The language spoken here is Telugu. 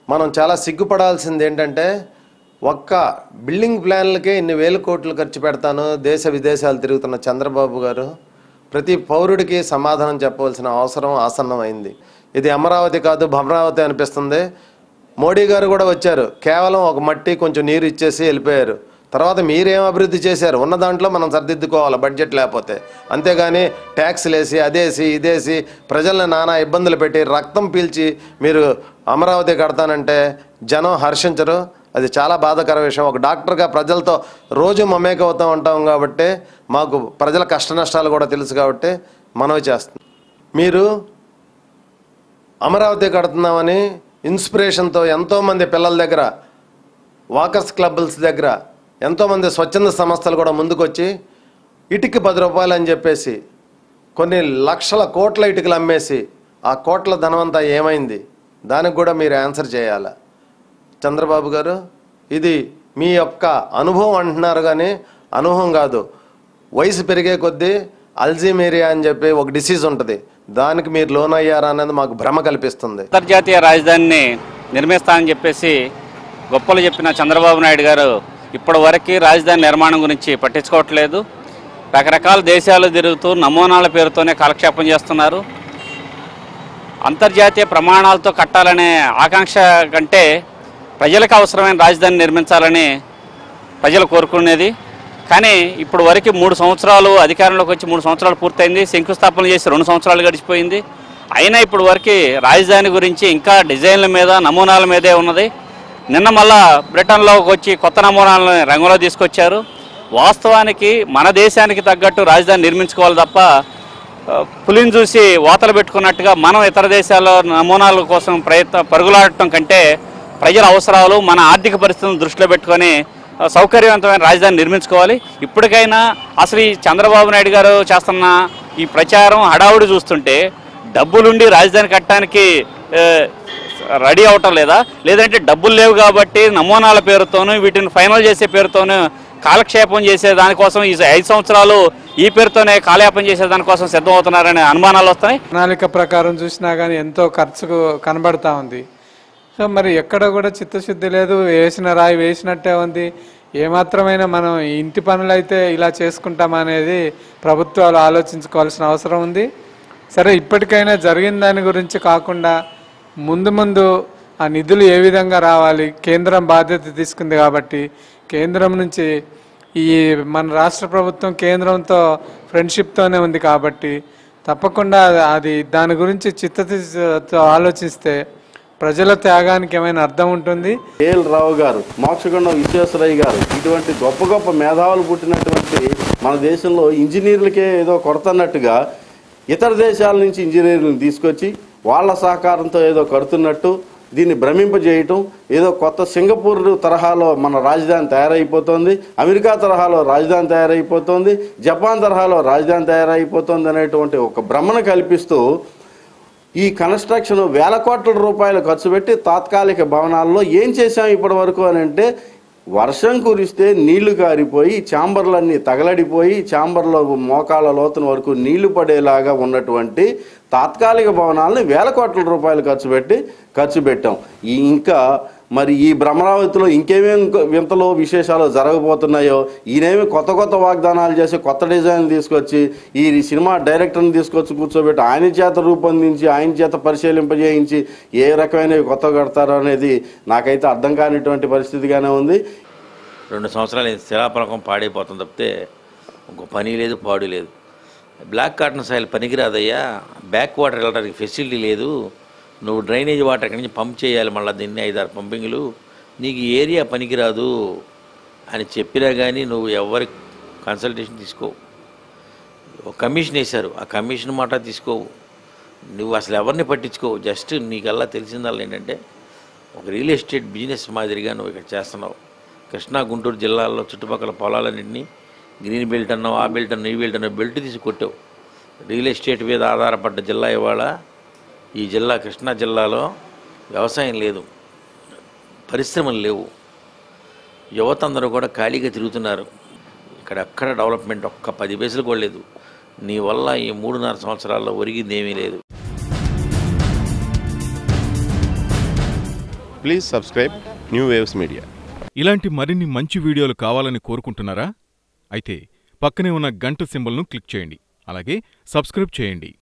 మనం చాలా సిగ్గుపడాల్సింది ఏంటంటే ఒక్క బిల్డింగ్ ప్లాన్లకే ఇన్ని వేల కోట్లు ఖర్చు పెడతాను దేశ విదేశాలు తిరుగుతున్న చంద్రబాబు గారు ప్రతి పౌరుడికి సమాధానం చెప్పవలసిన అవసరం ఆసన్నమైంది ఇది అమరావతి కాదు భ్రమరావతి అనిపిస్తుంది మోడీ గారు కూడా వచ్చారు కేవలం ఒక మట్టి కొంచెం నీరు ఇచ్చేసి వెళ్ళిపోయారు తర్వాత మీరేం అభివృద్ధి చేశారు ఉన్న దాంట్లో మనం సర్దిద్దుకోవాలి బడ్జెట్ లేకపోతే అంతేగాని ట్యాక్స్లు వేసి అదేసి ఇదేసి ప్రజల్ని నానా ఇబ్బందులు పెట్టి రక్తం పీల్చి మీరు అమరావతి కడతానంటే జనం హర్షించరు అది చాలా బాధాకర విషయం ఒక డాక్టర్గా ప్రజలతో రోజు మమేకవుతూ ఉంటాం కాబట్టి మాకు ప్రజల కష్ట నష్టాలు కూడా తెలుసు కాబట్టి మనవి చేస్తుంది మీరు అమరావతి కడుతున్నామని ఇన్స్పిరేషన్తో ఎంతోమంది పిల్లల దగ్గర వాకర్స్ క్లబ్స్ దగ్గర ఎంతోమంది స్వచ్ఛంద సంస్థలు కూడా ముందుకొచ్చి ఇటుకి పది రూపాయలు అని చెప్పేసి కొన్ని లక్షల కోట్ల ఇటుకలు అమ్మేసి ఆ కోట్ల ధనమంతా ఏమైంది దానికి కూడా మీరు ఆన్సర్ చేయాలి చంద్రబాబు గారు ఇది మీ యొక్క అనుభవం అంటున్నారు కానీ అనుభవం కాదు వయసు పెరిగే కొద్దీ అల్జీమేరియా అని చెప్పి ఒక డిసీజ్ ఉంటుంది దానికి మీరు లోన్ అయ్యారా అనేది మాకు భ్రమ కల్పిస్తుంది అంతర్జాతీయ రాజధానిని నిర్మిస్తానని చెప్పేసి గొప్పలు చెప్పిన చంద్రబాబు నాయుడు గారు ఇప్పటి వరకు రాజధాని నిర్మాణం గురించి పట్టించుకోవట్లేదు రకరకాల దేశాలు తిరుగుతూ నమూనాల పేరుతోనే కాలక్షేపం చేస్తున్నారు అంతర్జాతీయ ప్రమాణాలతో కట్టాలనే ఆకాంక్ష కంటే ప్రజలకు అవసరమైన రాజధాని నిర్మించాలని ప్రజలు కోరుకునేది కానీ ఇప్పుడు వరకు మూడు సంవత్సరాలు అధికారంలోకి వచ్చి మూడు సంవత్సరాలు పూర్తయింది శంకుస్థాపన చేసి రెండు సంవత్సరాలు గడిచిపోయింది అయినా ఇప్పుడు వరకు రాజధాని గురించి ఇంకా డిజైన్ల మీద నమూనాల మీదే ఉన్నది నిన్న మళ్ళా బ్రిటన్లోకి వచ్చి కొత్త నమూనాలను రంగంలో తీసుకొచ్చారు వాస్తవానికి మన దేశానికి తగ్గట్టు రాజధాని నిర్మించుకోవాలి తప్ప ఆ, పులిని చూసి వాతలు పెట్టుకున్నట్టుగా మనం ఇతర దేశాల నమూనాల కోసం ప్రయత్న పరుగులాడటం కంటే ప్రజల అవసరాలు మన ఆర్థిక పరిస్థితులను దృష్టిలో పెట్టుకొని ఆ, సౌకర్యవంతమైన రాజధాని నిర్మించుకోవాలి ఇప్పటికైనా అసలు ఈ చంద్రబాబు నాయుడు గారు చేస్తున్న ఈ ప్రచారం హడావుడి చూస్తుంటే డబ్బులుండి రాజధాని కట్టడానికి ఆ, రెడీ అవటం లేదా లేదంటే డబ్బులు లేవు కాబట్టి నమూనాల పేరుతోనూ వీటిని ఫైనల్ చేసే పేరుతోనూ కాలక్షేపం చేసే దానికోసం ఈ ఐదు సంవత్సరాలు ఈ పేరుతోనే కాలయాపన చేసే దానికోసం సిద్ధమవుతున్నారనే అనుమానాలు వస్తున్నాయి ప్రణాళిక ప్రకారం చూసినా కానీ ఎంతో ఖర్చుకు కనబడతా ఉంది సో మరి ఎక్కడ కూడా చిత్తశుద్ధి లేదు వేసిన రాయి వేసినట్టే ఉంది ఏమాత్రమైనా మనం ఈ ఇంటి పనులు అయితే ఇలా చేసుకుంటామనేది ప్రభుత్వాలు ఆలోచించుకోవాల్సిన అవసరం ఉంది సరే ఇప్పటికైనా జరిగిన దాని గురించి కాకుండా ముందు ముందు ఆ నిధులు ఏ విధంగా రావాలి కేంద్రం బాధ్యత తీసుకుంది కాబట్టి కేంద్రం నుంచి ఈ మన రాష్ట్ర ప్రభుత్వం కేంద్రంతో ఫ్రెండ్షిప్తోనే ఉంది కాబట్టి తప్పకుండా అది దాని గురించి చిత్తతో ఆలోచిస్తే ప్రజల త్యాగానికి ఏమైనా అర్థం ఉంటుంది ఏఎల్ రావు గారు మోక్షగుండం విశ్వేశ్వరయ్య గారు ఇటువంటి గొప్ప గొప్ప మేధావులు పుట్టినటువంటి మన దేశంలో ఇంజనీర్లకే ఏదో కొడతన్నట్టుగా ఇతర దేశాల నుంచి ఇంజనీర్లను తీసుకొచ్చి వాళ్ళ సహకారంతో ఏదో కడుతున్నట్టు దీన్ని భ్రమింపజేయటం ఏదో కొత్త సింగపూర్ తరహాలో మన రాజధాని తయారైపోతుంది అమెరికా తరహాలో రాజధాని తయారైపోతుంది జపాన్ తరహాలో రాజధాని తయారైపోతుంది అనేటువంటి ఒక భ్రమను కల్పిస్తూ ఈ కన్స్ట్రక్షన్ వేల కోట్ల రూపాయలు ఖర్చు పెట్టి తాత్కాలిక భవనాల్లో ఏం చేశాం ఇప్పటి వరకు అని అంటే వర్షం కురిస్తే నీళ్లు కారిపోయి చాంబర్లన్నీ తగలడిపోయి చాంబర్లో మోకాళ్ళ లోతున వరకు నీళ్లు పడేలాగా ఉన్నటువంటి తాత్కాలిక భవనాలని వేల కోట్ల రూపాయలు ఖర్చు పెట్టి ఖర్చు పెట్టాం ఈ ఇంకా మరి ఈ భ్రమరావతిలో ఇంకేమేం వింతలో విశేషాలు జరగబోతున్నాయో ఈయనేమి కొత్త కొత్త వాగ్దానాలు చేసి కొత్త డిజైన్లు తీసుకొచ్చి ఈ సినిమా డైరెక్టర్ని తీసుకొచ్చి కూర్చోబెట్టి ఆయన చేత రూపొందించి ఆయన చేత పరిశీలింపజేయించి ఏ రకమైనవి కొత్త కడతారో అనేది నాకైతే అర్థం కానిటువంటి పరిస్థితిగానే ఉంది రెండు సంవత్సరాలు ఈ శిలాపలకం పాడైపోతుంది తప్పితే ఇంకో పని లేదు పాడు లేదు బ్లాక్ కాటన్ సాయిల్ పనికిరాదయ్యా బ్యాక్ వాటర్ వెళ్ళడానికి ఫెసిలిటీ లేదు నువ్వు డ్రైనేజ్ వాటర్ ఎక్కడి నుంచి పంప్ చేయాలి మళ్ళీ దీన్ని ఐదారు పంపింగ్లు నీకు ఈ ఏరియా పనికిరాదు అని చెప్పినా కానీ నువ్వు ఎవరి కన్సల్టేషన్ తీసుకో ఒక కమిషన్ వేశారు ఆ కమిషన్ మాట తీసుకోవు నువ్వు అసలు ఎవరిని పట్టించుకోవు జస్ట్ నీకల్లా తెలిసిందల్లా ఏంటంటే ఒక రియల్ ఎస్టేట్ బిజినెస్ మాదిరిగా నువ్వు ఇక్కడ చేస్తున్నావు కృష్ణా గుంటూరు జిల్లాల్లో చుట్టుపక్కల పొలాలన్నింటినీ గ్రీన్ బెల్ట్ అన్నావు ఆ బెల్ట్ అన్నావు ఈ బెల్ట్ అన్నావు బెల్ట్ తీసి కొట్టావు రియల్ ఎస్టేట్ మీద ఆధారపడ్డ జిల్లా ఇవాళ ఈ జిల్లా కృష్ణా జిల్లాలో వ్యవసాయం లేదు పరిశ్రమలు లేవు యువత అందరూ కూడా ఖాళీగా తిరుగుతున్నారు ఇక్కడ ఎక్కడ డెవలప్మెంట్ ఒక్క పది పైసలు కూడా లేదు నీ వల్ల ఈ మూడున్నర సంవత్సరాల్లో ఒరిగింది ఏమీ లేదు Please subscribe New Waves Media. ఇలాంటి మరిన్ని మంచి వీడియోలు కావాలని కోరుకుంటున్నారా అయితే పక్కనే ఉన్న గంట సింబల్ను క్లిక్ చేయండి అలాగే సబ్స్క్రైబ్ చేయండి